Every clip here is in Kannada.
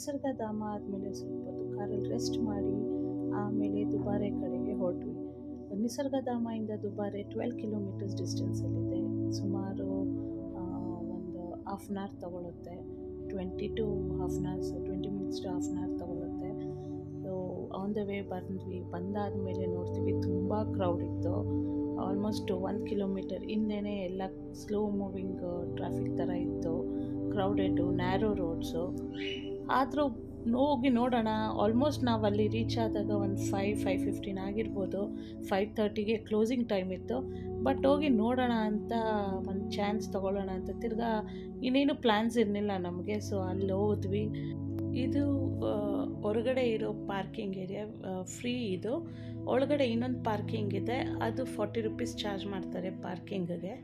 ನಿಸರ್ಗಧಾಮ ಆದಮೇಲೆ ಸ್ವಲ್ಪ ಹೊತ್ತು ಕಾರಲ್ಲಿ ರೆಸ್ಟ್ ಮಾಡಿ ಆಮೇಲೆ ದುಬಾರೆ ಕಡೆಗೆ ಹೊರಟ್ವಿ ನಿಸರ್ಗಧಾಮದಿಂದ ದುಬಾರೆ ಟ್ವೆಲ್ ಕಿಲೋಮೀಟರ್ಸ್ ಡಿಸ್ಟೆನ್ಸಲ್ಲಿದೆ ಸುಮಾರು ಆ, ಒಂದು ಹಾಫ್ ಆನ್ ಅವರ್ ತಗೊಳುತ್ತೆ twenty to half an hours twenty minutes to half an hour ತಗೊಳುತ್ತೆ ಸೊ ಆನ್ ದ ವೇ ಬಂದ್ವಿ ಬಂದಾದಮೇಲೆ ನೋಡ್ತೀವಿ ತುಂಬ ಕ್ರೌಡ್ ಇತ್ತು ಆಲ್ಮೋಸ್ಟ್ ಒಂದು ಕಿಲೋಮೀಟರ್ ಹಿಂದೆನೇ ಎಲ್ಲ ಸ್ಲೋ ಮೂವಿಂಗ್ ಟ್ರಾಫಿಕ್ ಥರ ಇತ್ತು ಕ್ರೌಡೆಡು ನ್ಯಾರೋ ರೋಡ್ಸು ಆದರೂ ಹೋಗಿ ನೋಡೋಣ ಆಲ್ಮೋಸ್ಟ್ ನಾವು ಅಲ್ಲಿ ರೀಚ್ ಆದಾಗ ಒಂದು ಫೈವ್ ಫೈವ್ ಫಿಫ್ಟೀನ್ ಆಗಿರ್ಬೋದು ಫೈವ್ ತರ್ಟಿಗೆ ಕ್ಲೋಸಿಂಗ್ ಟೈಮ್ ಇತ್ತು ಬಟ್ ಹೋಗಿ ನೋಡೋಣ ಅಂತ ಒಂದು ಚಾನ್ಸ್ ತೊಗೊಳ್ಳೋಣ ಅಂತ ತಿರ್ಗಾ ಇನ್ನೇನು ಪ್ಲ್ಯಾನ್ಸ್ ಇರಲಿಲ್ಲ ನಮಗೆ ಸೊ ಅಲ್ಲಿ ಹೋದ್ವಿ ಇದು ಆ, ಹೊರಗಡೆ ಇರೋ ಪಾರ್ಕಿಂಗ್ ಏರಿಯಾ ಫ್ರೀ ಇದು ಒಳಗಡೆ ಇನ್ನೊಂದು ಪಾರ್ಕಿಂಗ್ ಇದೆ ಅದು ಫಾರ್ಟಿ ರುಪೀಸ್ ಚಾರ್ಜ್ ಮಾಡ್ತಾರೆ ಪಾರ್ಕಿಂಗಿಗೆ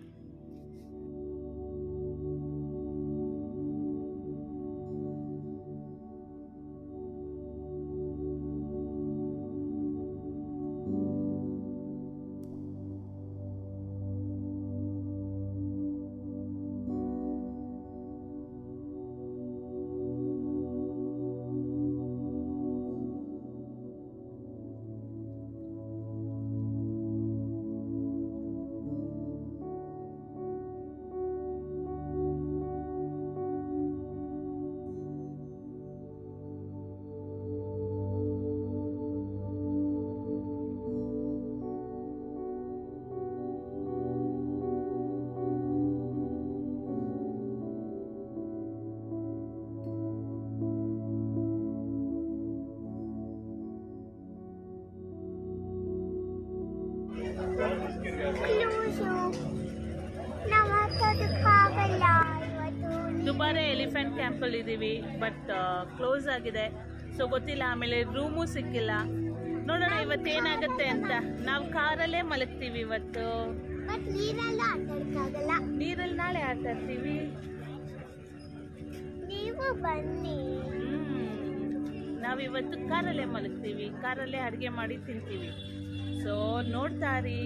ಕ್ಲೂಸು ನಾವು ಮಾತಾಡೋಕ್ಕಾಗಲ್ಲ ಇವತ್ತು ದುಬಾರೆ ಎಲಿಫೆಂಟ್ ಕ್ಯಾಂಪಲ್ಲಿ ಇದ್ದೀವಿ ಬಟ್ ಕ್ಲೋಸ್ ಆಗಿದೆ ಸೊ ಗೊತ್ತಿಲ್ಲ ಆಮೇಲೆ ರೂಮು ಸಿಕ್ಕಿಲ್ಲ ನೋಡೋಣ ಇವತ್ತೇನಾಗುತ್ತೆ ಅಂತ ನಾವು ಕಾರಲ್ಲೇ ಮಲಗ್ತೀವಿ ಇವತ್ತು ಬಟ್ ನೀರೆಲ್ಲ ಆಟಾಡಕ್ಕಾಗಲ್ಲ ನೀರಲ್ಲಿ ನಾಳೆ ಆಟ ಆಡ್ತೀವಿ ನೀವು ಬನ್ನಿ ನಾವಿವತ್ತು ಕಾರಲ್ಲೇ ಮಲಗ್ತೀವಿ ಕಾರಲ್ಲೇ ಅಡುಗೆ ಮಾಡಿ ತಿಂತೀವಿ ಸೊ ನೋಡ್ತಾರಿ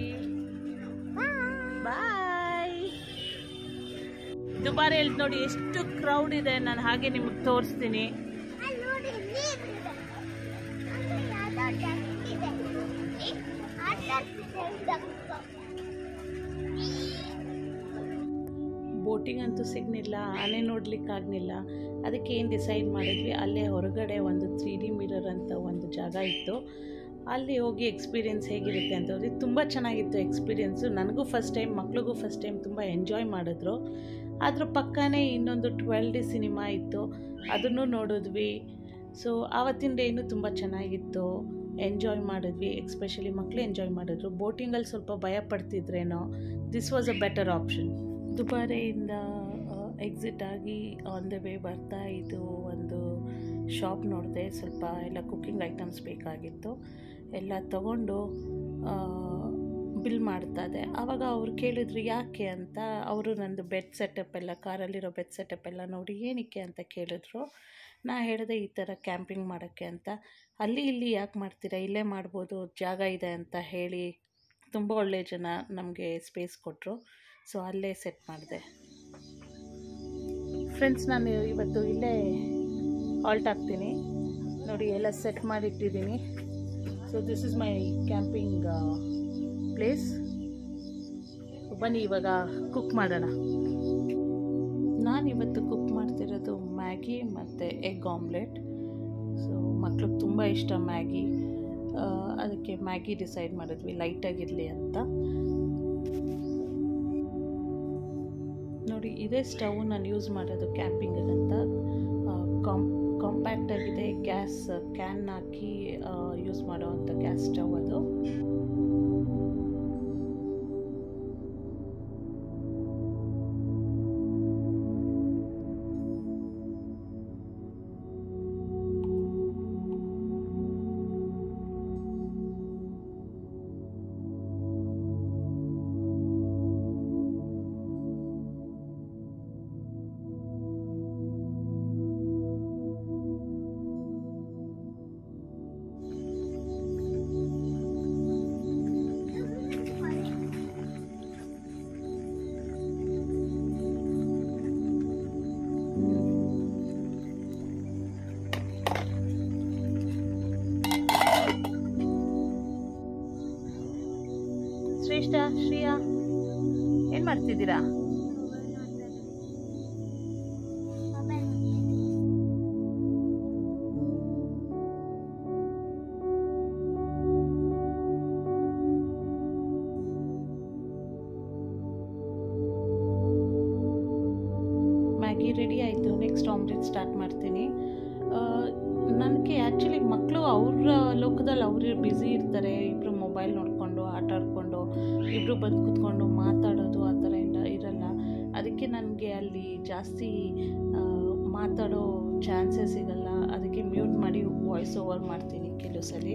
ಬಾಯ್ ದುಬಾರಿಯಲ್ಲಿ ನೋಡಿ ಎಷ್ಟು ಕ್ರೌಡ್ ಇದೆ ನಾನು ಹಾಗೆ ನಿಮಗೆ ತೋರಿಸ್ತೀನಿ ಅಲ್ಲಿ ನೋಡಿ ನೀರಿದೆ ಅಂದ್ರೆ ಯಾವ್ದೋ ಡಕ್ ಇದೆ ಈ ಆಟ ಆಡ್ತಿದೆ ಡಕ್ ಬೋಟಿಂಗ್ ಅಂತೂ ಸಿಗ್ನಿಲ್ಲ ಆನೆ ನೋಡ್ಲಿಕ್ಕಾಗಲಿಲ್ಲ ಅದಕ್ಕೆ ಏನು ಡಿಸೈಡ್ ಮಾಡಿದ್ವಿ ಅಲ್ಲೇ ಹೊರಗಡೆ ಒಂದು ತ್ರೀ ಡಿ ಮಿರರ್ ಅಂತ ಒಂದು ಜಾಗ ಇತ್ತು ಅಲ್ಲಿ ಹೋಗಿ ಎಕ್ಸ್ಪೀರಿಯೆನ್ಸ್ ಹೇಗಿರುತ್ತೆ ಅಂತ ಹೋಗಿ ತುಂಬ ಚೆನ್ನಾಗಿತ್ತು ಎಕ್ಸ್ಪೀರಿಯೆನ್ಸು ನನಗೂ ಫಸ್ಟ್ ಟೈಮ್ ಮಕ್ಳಿಗೂ ಫಸ್ಟ್ ಟೈಮ್ ತುಂಬ ಎಂಜಾಯ್ ಮಾಡಿದ್ರು ಅದ್ರ ಪಕ್ಕನೇ ಇನ್ನೊಂದು ಟ್ವೆಲ್ ಡಿ ಸಿನಿಮಾ ಇತ್ತು ಅದನ್ನು ನೋಡಿದ್ವಿ ಸೊ ಆವತ್ತಿನ ಡೇನು ತುಂಬ ಚೆನ್ನಾಗಿತ್ತು ಎಂಜಾಯ್ ಮಾಡಿದ್ವಿ ಎಕ್ಸ್ಪೆಷಲಿ ಮಕ್ಕಳು ಎಂಜಾಯ್ ಮಾಡಿದ್ರು ಬೋಟಿಂಗಲ್ಲಿ ಸ್ವಲ್ಪ ಭಯ ಪಡ್ತಿದ್ರೇನೋ this was a better option ದುಬಾರೆಯಿಂದ ಎಕ್ಸಿಟ್ ಆಗಿ ಆನ್ ದ ವೇ ಬರ್ತಾ ಇದು ಒಂದು ಶಾಪ್ ನೋಡಿದೆ ಸ್ವಲ್ಪ ಎಲ್ಲ ಕುಕ್ಕಿಂಗ್ ಐಟಮ್ಸ್ ಬೇಕಾಗಿತ್ತು ಎಲ್ಲ ತಗೊಂಡು ಬಿಲ್ ಮಾಡ್ತಾ ಇದೆ ಆವಾಗ ಅವ್ರು ಕೇಳಿದ್ರು ಯಾಕೆ ಅಂತ ಅವರು ನಂದು ಬೆಡ್ ಸೆಟಪ್ ಎಲ್ಲ ಕಾರಲ್ಲಿರೋ ಬೆಡ್ ಸೆಟಪ್ ಎಲ್ಲ ನೋಡಿ ಏನಕ್ಕೆ ಅಂತ ಕೇಳಿದ್ರು ನಾ ಹೇಳಿದೆ ಈ ಥರ ಕ್ಯಾಂಪಿಂಗ್ ಮಾಡೋಕ್ಕೆ ಅಂತ ಅಲ್ಲಿ ಇಲ್ಲಿ ಯಾಕೆ ಮಾಡ್ತೀರಾ ಇಲ್ಲೇ ಮಾಡ್ಬೋದು ಜಾಗ ಇದೆ ಅಂತ ಹೇಳಿ ತುಂಬ ಒಳ್ಳೆಯ ಜನ ನಮಗೆ ಸ್ಪೇಸ್ ಕೊಟ್ಟರು ಸೊ ಅಲ್ಲೇ ಸೆಟ್ ಮಾಡಿದೆ ಫ್ರೆಂಡ್ಸ್ ನಾನು ಇವತ್ತು ಇಲ್ಲೇ ಆಲ್ಟ್ ಆಗ್ತೀನಿ ನೋಡಿ ಎಲ್ಲ ಸೆಟ್ ಮಾಡಿಟ್ಟಿದ್ದೀನಿ so this is my camping place ಬನ್ನಿ ಇವಾಗ ಕುಕ್ ಮಾಡೋಣ ನಾನಿವತ್ತು ಕುಕ್ ಮಾಡ್ತಿರೋದು ಮ್ಯಾಗಿ ಮತ್ತು ಎಗ್ ಆಮ್ಲೆಟ್ ಸೊ ಮಕ್ಳಿಗೆ ತುಂಬ ಇಷ್ಟ ಮ್ಯಾಗಿ ಆ, ಅದಕ್ಕೆ ಮ್ಯಾಗಿ ಡಿಸೈಡ್ ಮಾಡಿದ್ವಿ ಲೈಟಾಗಿರಲಿ ಅಂತ ನೋಡಿ ಇದೇ ಸ್ಟವ್ ನಾನು ಯೂಸ್ ಮಾಡೋದು ಕ್ಯಾಂಪಿಂಗಂತ ಕಾಂಪ್ ಕಾಂಪ್ಯಾಕ್ಟ್ ಆಗಿದೆ ಗ್ಯಾಸ್ ಕ್ಯಾನ್ ಹಾಕಿ ಯೂಸ್ ಮಾಡೋವಂಥ ಗ್ಯಾಸ್ ಸ್ಟವ್ ಅದು ಇಷ್ಟ ಶ್ರೀಯಾ ಏನು ಮಾಡ್ತಿದ್ದೀರಾ ಮೊಬೈಲ್ ಮ್ಯಾಗಿ ರೆಡಿ ಆಯಿತು ನೆಕ್ಸ್ಟ್ ಆಮ್ಲೆಟ್ ಸ್ಟಾರ್ಟ್ ಮಾಡ್ತೀನಿ ನನಗೆ ಆ್ಯಕ್ಚುಲಿ ಮಕ್ಕಳು ಅವ್ರ ಲೋಕದಲ್ಲಿ ಅವರು ಬ್ಯುಸಿ ಇರ್ತಾರೆ ಇಬ್ಬರು ಮೊಬೈಲ್ ನೋಡಿಕೊಂಡು ಆಟ ಆಡ್ಕೊಂಡು ಇಬ್ಬರು ಬಂದು ಕೂತ್ಕೊಂಡು ಮಾತಾಡೋದು ಆ ಥರ ಎಲ್ಲ ಇರಲ್ಲ ಅದಕ್ಕೆ ನನಗೆ ಅಲ್ಲಿ ಜಾಸ್ತಿ ಆ, ಮಾತಾಡೋ ಚಾನ್ಸಸ್ ಸಿಗಲ್ಲ ಅದಕ್ಕೆ ಮ್ಯೂಟ್ ಮಾಡಿ ವಾಯ್ಸ್ ಓವರ್ ಮಾಡ್ತೀನಿ ಕೆಲವು ಸಲ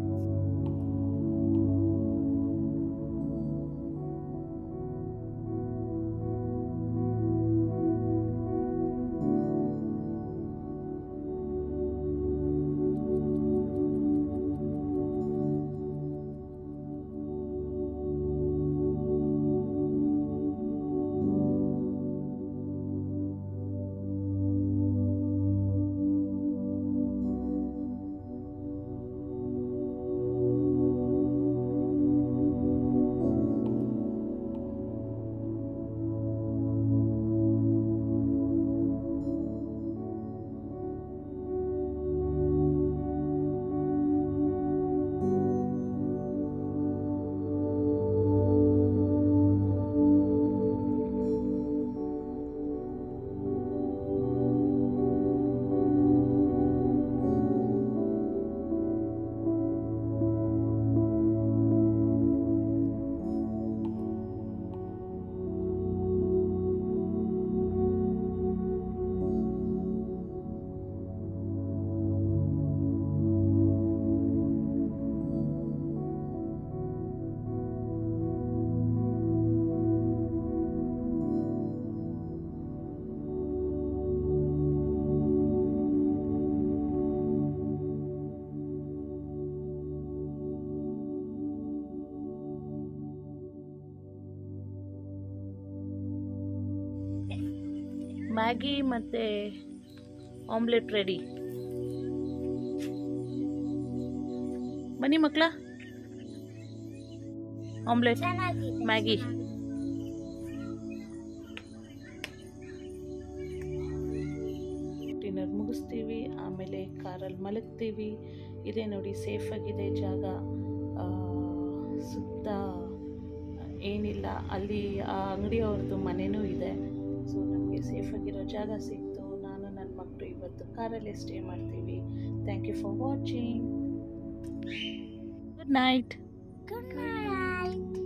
ಮ್ಯಾಗಿ ಮತ್ತು ಆಮ್ಲೆಟ್ ರೆಡಿ ಬನ್ನಿ ಮಕ್ಕಳ ಆಮ್ಲೆಟ್ ಚೆನ್ನಾಗಿದೆ ಮ್ಯಾಗಿ ಡಿನ್ನರ್ ಮುಗಿಸ್ತೀವಿ ಆಮೇಲೆ ಕಾರಲ್ಲಿ ಮಲಗ್ತೀವಿ ಇದೇ ನೋಡಿ ಸೇಫಾಗಿದೆ ಜಾಗ ಆ, ಸುತ್ತ ಏನಿಲ್ಲ ಅಲ್ಲಿ ಆ ಅಂಗಡಿಯವ್ರದ್ದು ಮನೆಯೂ ಇದೆ ಸೊ ನಮಗೆ ಸೇಫಾಗಿರೋ ಜಾಗ ಸಿಕ್ತು ನಾನು ನನ್ನ ಮಕ್ಕಳು ಇವತ್ತು ಕಾರಲ್ಲೇ ಸ್ಟೇ ಮಾಡ್ತೀವಿ thank you for watching good night good night